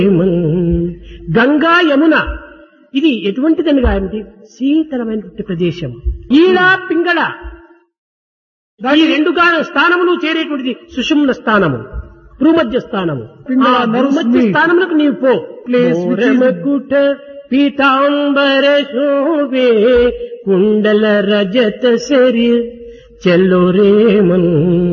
గంగా యమున ఇది ఎటువంటిదనగా ఏమిటి శీతలమైనటువంటి ప్రదేశం ఈడా పింగళ ఈ రెండు గా- స్థానములు చేరేటువంటిది సుషుమ్న స్థానము భూమధ్య స్థానము పింగళ ఆ నర్స్ భూమధ్య మీ. స్థానములకు నీవు పో Place which is- మోరమకుట పీతాంబర శోభే కుండల రజత శరీర చెల్లో రేమన్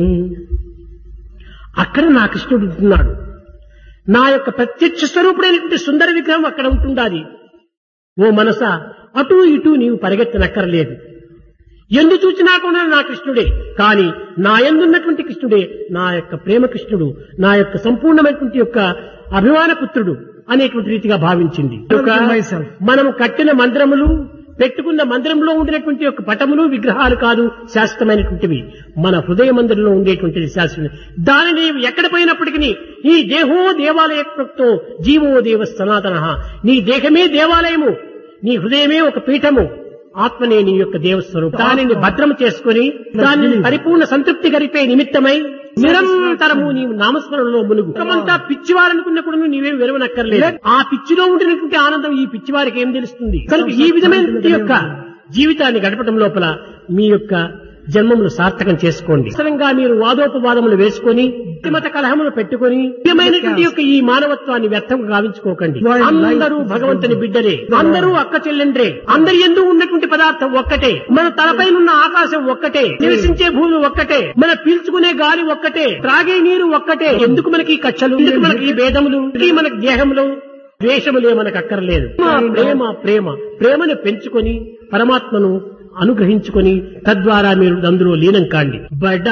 అక్కడ నా కృష్ణుడు ఉంటున్నాడు నా యొక్క ప్రత్యక్ష స్వరూపుడైనటువంటి సుందర విగ్రహం అక్కడ ఉంటుండాలి ఓ మనస అటు ఇటు నీవు పరిగెత్తనక్కర్లేదు ఎందు చూచినా కూడా నా కృష్ణుడే కాని నా ఎందున్నటువంటి కృష్ణుడే నా యొక్క ప్రేమ కృష్ణుడు నా యొక్క సంపూర్ణమైనటువంటి యొక్క అభిమాన పుత్రుడు అనేటువంటి రీతిగా భావించింది ఒక myself. మనము కట్టిన మందిరములు పెట్టుకున్న మందిరంలో ఉండినటువంటి యొక్క పటములు విగ్రహాలు కాదు శాశ్వతమైనటువంటివి మన హృదయ మందిరంలో ఉండేటువంటిది శాశ్వతం దానిని ఎక్కడ పోయినప్పటికీ ఈ దేహో దేవాలయ ప్రక్తో జీవో దేవ సనాతన నీ దేహమే దేవాలయము నీ హృదయమే ఒక పీఠము ఆత్మనే నీ యొక్క దేవస్వరూపం దానిని భద్రము చేసుకుని దానిని పరిపూర్ణ సంతృప్తి గరిపే నిమిత్తమై నిరంతరము నీవు నామస్మరణలో మునుగు లోకమంతా పిచ్చివారనుకున్నప్పుడు నీవేం విరవనక్కర్లేదు ఆ పిచ్చిలో ఉండినటువంటి ఆనందం ఈ పిచ్చివారికి ఏం తెలుస్తుంది కనుక ఈ విధమైనటువంటి యొక్క జీవితాన్ని గడపడం లోపల మీ యొక్క జన్మములు సార్థకం చేసుకోండి అవసరంగా మీరు వాదోపవాదములు వేసుకొని మత కలహములు పెట్టుకొని ముఖ్యమైనటువంటి యొక్క ఈ మానవత్వాన్ని వ్యర్థం గావించుకోకండి అందరూ భగవంతుని బిడ్డలే అందరూ అక్క చెల్లెండ్రే అందరి ఎందు ఉన్నటువంటి పదార్థం ఒక్కటే మన తలపైన ఉన్న ఆకాశం ఒక్కటే నివసించే భూమి ఒక్కటే మన పీల్చుకునే గాలి ఒక్కటే త్రాగే నీరు ఒక్కటే ఎందుకు మనకి ఈ కచ్చలు ఎందుకు మనకి ఈ భేదములు ఈ మనకి దేహములు ద్వేషములే మనకు అక్కర్లేదు ప్రేమ ప్రేమ ప్రేమ ప్రేమను పెంచుకొని పరమాత్మను అనుగ్రహించుకొని తద్వారా మీరు అందులో లీనం కాండి బడా